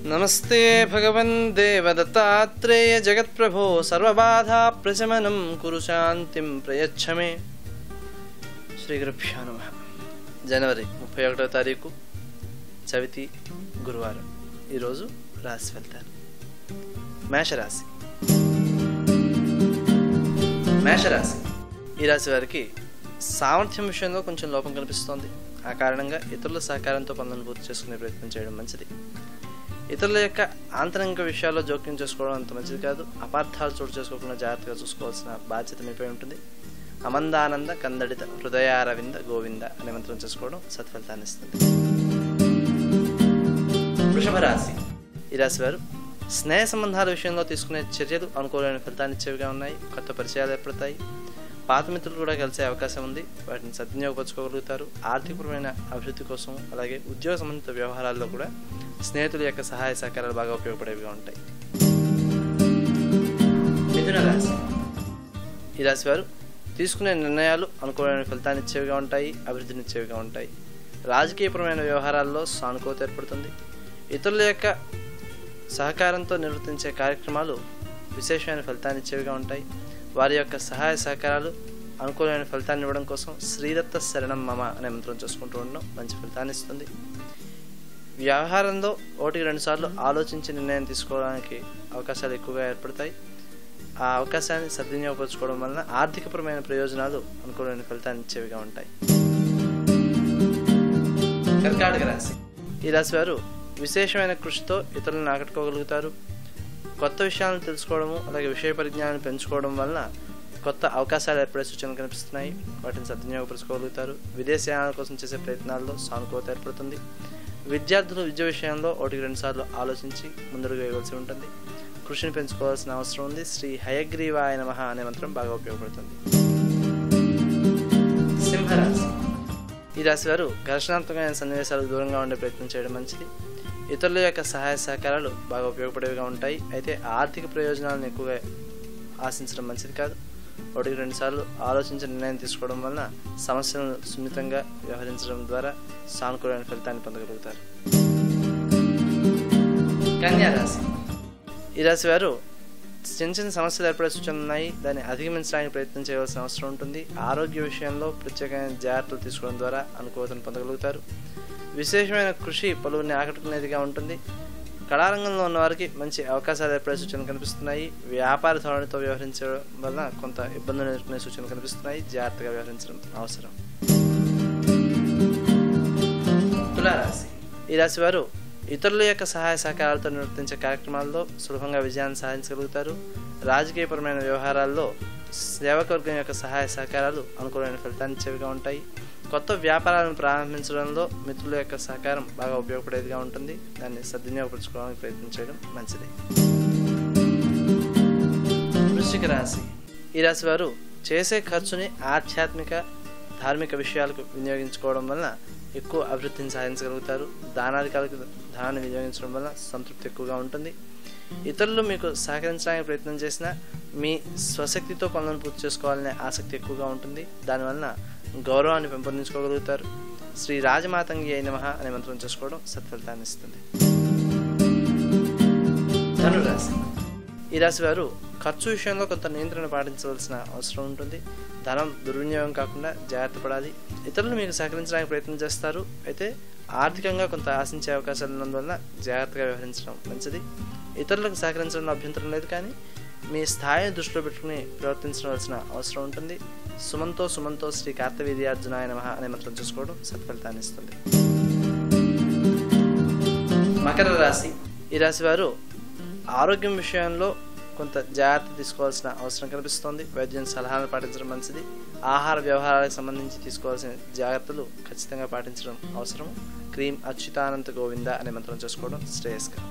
నమస్తే భగవన్ దేవదత్తాత్రేయ జగత్ప్రభో సర్వబాధా ప్రశమనం కురు శాంతిం ప్రయచ్చమే శ్రీ గురుభ్యో నమ జనవరి ముప్పై ఒకటో తారీఖు చవితి గురువారం ఈరోజు రాశి ఫలితాలు మేషరాశి మేషరాశి ఈ రాశి వారికి సామర్థ్యం విషయంలో కొంచెం లోపం కనిపిస్తోంది ఆ కారణంగా ఇతరుల సహకారంతో పనులను పూర్తి చేసుకునే ప్రయత్నం చేయడం మంచిది ఇతరుల యొక్క ఆంతరంగిక విషయాల్లో జోక్యం చేసుకోవడం అంత మంచిది కాదు అపార్థాలు చోటు చేసుకోకుండా జాగ్రత్తగా చూసుకోవాల్సిన బాధ్యత మీపై ఉంటుంది అమందానంద కందడిత హృదయారవింద గోవింద అనే మంత్రం చేసుకోవడం సత్ఫలితాన్ని ఇస్తుంది వృషభ రాశి ఈ రాశి వారు స్నేహ సంబంధాల విషయంలో తీసుకునే చర్యలు అనుకూలమైన ఫలితాన్ని ఇచ్చేవిగా ఉన్నాయి కొత్త పరిచయాలు ఏర్పడతాయి పాత మిత్రులు కూడా కలిసే అవకాశం ఉంది వాటిని సద్వినియోగపరచుకోగలుగుతారు ఆర్థికపరమైన అభివృద్ధి కోసం అలాగే ఉద్యోగ సంబంధిత వ్యవహారాల్లో కూడా స్నేహితుల యొక్క సహాయ సహకారాలు బాగా ఉపయోగపడేవిగా ఉంటాయి మిథున రాశి ఈ రాశి వారు తీసుకునే నిర్ణయాలు అనుకూలమైన ఫలితాన్ని ఇచ్చేవిగా ఉంటాయి అభివృద్ధిని ఇచ్చేవిగా ఉంటాయి రాజకీయపరమైన వ్యవహారాల్లో సానుకూలత ఏర్పడుతుంది ఇతరుల యొక్క సహకారంతో నిర్వర్తించే కార్యక్రమాలు విశేషమైన ఫలితాన్ని ఇచ్చేవిగా ఉంటాయి వారి యొక్క సహాయ సహకారాలు అనుకూలమైన ఫలితాన్ని ఇవ్వడం కోసం శ్రీదత్త శరణం మమ అనే మంత్రం చేసుకుంటూ ఉండడం మంచి ఫలితాన్ని ఇస్తుంది వ్యవహారంలో ఒకటికి రెండు సార్లు ఆలోచించి నిర్ణయం తీసుకోవడానికి అవకాశాలు ఎక్కువగా ఏర్పడతాయి ఆ అవకాశాన్ని సద్వినియోగపరచుకోవడం వలన ఆర్థికపరమైన ప్రయోజనాలు అనుకూలమైన ఫలితాన్ని ఇచ్చేవిగా ఉంటాయి కర్కాటక రాశి ఈ రాశి వారు విశేషమైన కృషితో ఇతరులను ఆకట్టుకోగలుగుతారు కొత్త విషయాలను తెలుసుకోవడము అలాగే విషయ పరిజ్ఞానాన్ని పెంచుకోవడం వలన కొత్త అవకాశాలు ఏర్పడే సూచనలు కనిపిస్తున్నాయి వాటిని సద్వినియోగపరచుకోగలుగుతారు విదేశయానాల కోసం చేసే ప్రయత్నాల్లో సానుకూలత ఏర్పడుతుంది విద్యార్థులు విద్య విషయంలో ఒకటికి రెండు సార్లు ఆలోచించి ముందడుగు వేయవలసి ఉంటుంది కృషిని పెంచుకోవాల్సిన అవసరం ఉంది శ్రీ హయగ్రీవాయ నమః అనే మంత్రం బాగా ఉపయోగపడుతుంది సింహరాశి ఈ రాశి వారు ఘర్షణాత్మకమైన సన్నివేశాలకు దూరంగా ఉండే ప్రయత్నం చేయడం మంచిది ఇతరుల యొక్క సహాయ సహకారాలు బాగా ఉపయోగపడేవిగా ఉంటాయి అయితే ఆర్థిక ప్రయోజనాలను ఎక్కువగా ఆశించడం మంచిది కాదు ఒకటికి రెండు సార్లు ఆలోచించి నిర్ణయం తీసుకోవడం వలన సమస్యలను సున్నితంగా వ్యవహరించడం ద్వారా సానుకూలమైన ఫలితాన్ని పొందగలుగుతారు కన్యా రాశి ఈ రాశి వారు చిన్న చిన్న సమస్యలు ఏర్పడే సూచనలు ఉన్నాయి దాన్ని అధిగమించడానికి ప్రయత్నం చేయవలసిన అవసరం ఉంటుంది ఆరోగ్య విషయంలో ప్రత్యేకమైన జాగ్రత్తలు తీసుకోవడం ద్వారా అనుకూలతను పొందగలుగుతారు విశేషమైన కృషి పలువురిని ఆకట్టుకునేదిగా ఉంటుంది కళారంగంలో ఉన్న వారికి మంచి అవకాశాలు ఏర్పడే సూచనలు కనిపిస్తున్నాయి వ్యాపార ధోరణితో వ్యవహరించడం వలన కొంత ఇబ్బందులు ఎదుర్కొనే సూచనలు కనిపిస్తున్నాయి జాగ్రత్తగా వ్యవహరించడం అవసరం తులారాశి ఈ రాశి వారు ఇతరుల యొక్క సహాయ సహకారాలతో నిర్వర్తించే కార్యక్రమాల్లో సులభంగా విజయాన్ని సాధించగలుగుతారు రాజకీయపరమైన వ్యవహారాల్లో సేవకవర్గం యొక్క సహాయ సహకారాలు అనుకూలమైన ఫలితాన్ని ఇచ్చేవిగా ఉంటాయి కొత్త వ్యాపారాలను ప్రారంభించడంలో మిత్రుల యొక్క సహకారం బాగా ఉపయోగపడేదిగా ఉంటుంది దాన్ని సద్వినియోగపరచుకోవడానికి ప్రయత్నం చేయడం మంచిది వృశ్చిక రాశి ఈ రాశి వారు చేసే ఖర్చుని ఆధ్యాత్మిక ధార్మిక విషయాలకు వినియోగించుకోవడం వలన ఎక్కువ అభివృద్ధిని సాధించగలుగుతారు దానాధికారులకు ధనాన్ని వినియోగించడం వల్ల సంతృప్తి ఎక్కువగా ఉంటుంది ఇతరులు మీకు సహకరించడానికి ప్రయత్నం చేసినా మీ స్వశక్తితో పనులను పూర్తి చేసుకోవాలనే ఆసక్తి ఎక్కువగా ఉంటుంది దానివలన గౌరవాన్ని పెంపొందించుకోగలుగుతారు శ్రీ రాజమాతంగి అయిన మహా అనే మంత్రం చేసుకోవడం సత్ఫలితాన్ని ఇస్తుంది ధనురాశి ఈ రాశి వారు ఖర్చు విషయంలో కొంత నియంత్రణ పాటించవలసిన అవసరం ఉంటుంది ధనం దుర్వినియోగం కాకుండా జాగ్రత్త పడాలి ఇతరులు మీకు సహకరించడానికి ప్రయత్నం చేస్తారు అయితే ఆర్థికంగా కొంత ఆశించే అవకాశాలు ఉన్నందువల్ల జాగ్రత్తగా వ్యవహరించడం మంచిది ఇతరులకు సహకరించడంలో అభ్యంతరం లేదు కానీ మీ స్థాయిని దృష్టిలో పెట్టుకుని ప్రవర్తించవలసిన అవసరం ఉంటుంది సుమంతో సుమంతో శ్రీ కార్తవీర్యార్జునాయ నమః అనే మంత్రం చూసుకోవడం సత్ఫలితాన్ని ఇస్తుంది మకర రాశి ఈ రాశి వారు ఆరోగ్యం విషయంలో కొంత జాగ్రత్త తీసుకోవాల్సిన అవసరం కనిపిస్తోంది వైద్యం సలహాలను పాటించడం మంచిది ఆహార వ్యవహారాలకు సంబంధించి తీసుకోవాల్సిన జాగ్రత్తలు ఖచ్చితంగా పాటించడం అవసరం క్రీమ్ అచ్యుతానంత గోవింద అనే మంత్రం చేసుకోవడం శ్రేయస్కరం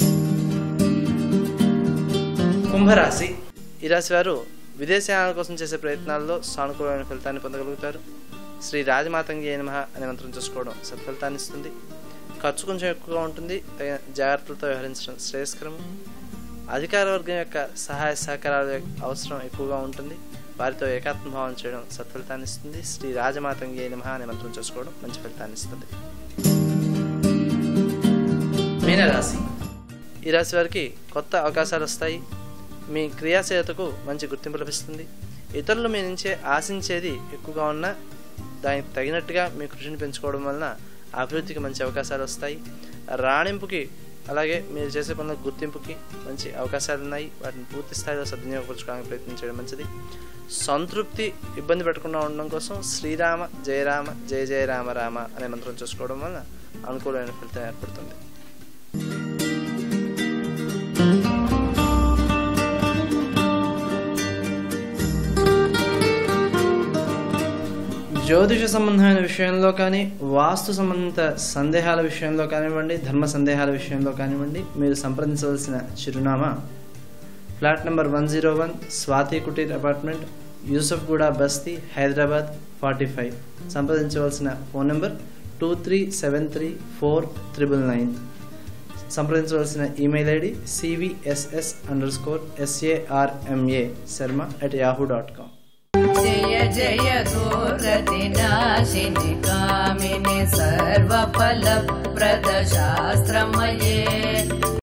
కుంభరాశి ఈ రాశి వారు విదేశయానాల కోసం చేసే ప్రయత్నాల్లో సానుకూలమైన ఫలితాన్ని పొందగలుగుతారు శ్రీ రాజమాతంగి అయిన మహా అనే మంత్రం చేసుకోవడం సత్ఫలితాన్ని ఇస్తుంది ఖర్చు కొంచెం ఎక్కువగా ఉంటుంది తగిన జాగ్రత్తలతో వ్యవహరించడం శ్రేయస్కరము అధికార వర్గం యొక్క సహాయ సహకారాల అవసరం ఎక్కువగా ఉంటుంది వారితో ఏకాత్మభావం చేయడం సత్ఫలితాన్ని ఇస్తుంది శ్రీ రాజమాతంగి అయిన మహా అనే మంత్రం చేసుకోవడం మంచి ఫలితాన్ని ఇస్తుంది మీనరాశి ఈ రాశి వారికి కొత్త అవకాశాలు వస్తాయి మీ క్రియాశీలతకు మంచి గుర్తింపు లభిస్తుంది ఇతరులు మీ నుంచే ఆశించేది ఎక్కువగా ఉన్నా దానికి తగినట్టుగా మీ కృషిని పెంచుకోవడం వలన అభివృద్ధికి మంచి అవకాశాలు వస్తాయి రాణింపుకి అలాగే మీరు చేసే పనుల గుర్తింపుకి మంచి అవకాశాలు ఉన్నాయి వాటిని పూర్తి స్థాయిలో సద్వినియోగపరచుకోవడానికి ప్రయత్నించడం మంచిది సంతృప్తి ఇబ్బంది పెట్టకుండా ఉండడం కోసం శ్రీరామ జయరామ జయ జయ రామ రామ అనే మంత్రం చూసుకోవడం వలన అనుకూలమైన ఫలితం ఏర్పడుతుంది జ్యోతిష సంబంధమైన విషయంలో కానీ వాస్తు సంబంధిత సందేహాల విషయంలో కానివ్వండి ధర్మ సందేహాల విషయంలో కానివ్వండి మీరు సంప్రదించవలసిన చిరునామా flat number one zero one Swathi Kutir apartment Yousufguda బస్తీ హైదరాబాద్ ఫార్టీ ఫైవ్ సంప్రదించవలసిన phone number two three seven three four triple nine సంప్రదించవలసిన email ID CVSS underscore S A R M A Sharma at Yahoo dot com जय जय घोरतिनाशिनि कामिनि सर्वफलप्रदशास्त्रमये